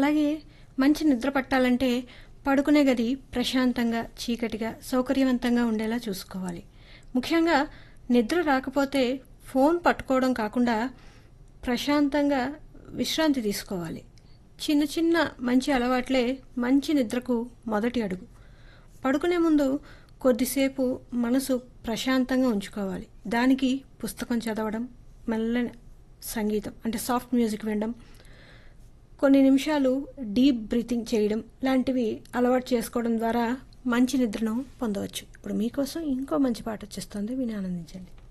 అలాగే మంచి నిద్ర పట్టాలంటే పడుకునే గది ప్రశాంతంగా చీకటిగా సౌకర్యవంతంగా ఉండేలా చూసుకోవాలి ముఖ్యంగా నిద్ర రాకపోతే ఫోన్ పట్టుకోవడం కాకుండా ప్రశాంతంగా విశ్రాంతి తీసుకోవాలి చిన్న చిన్న మంచి అలవాట్లే మంచి నిద్రకు మొదటి అడుగు పడుకునే ముందు కొద్దిసేపు మనసు ప్రశాంతంగా ఉంచుకోవాలి దానికి పుస్తకం చదవడం మెల్లని సంగీతం అంటే సాఫ్ట్ మ్యూజిక్ వినడం కొన్ని నిమిషాలు డీప్ బ్రీతింగ్ చేయడం లాంటివి అలవాటు చేసుకోవడం ద్వారా మంచి నిద్రను పొందవచ్చు ఇప్పుడు మీకోసం ఇంకో మంచి పాట వచ్చేస్తుంది విని ఆనందించండి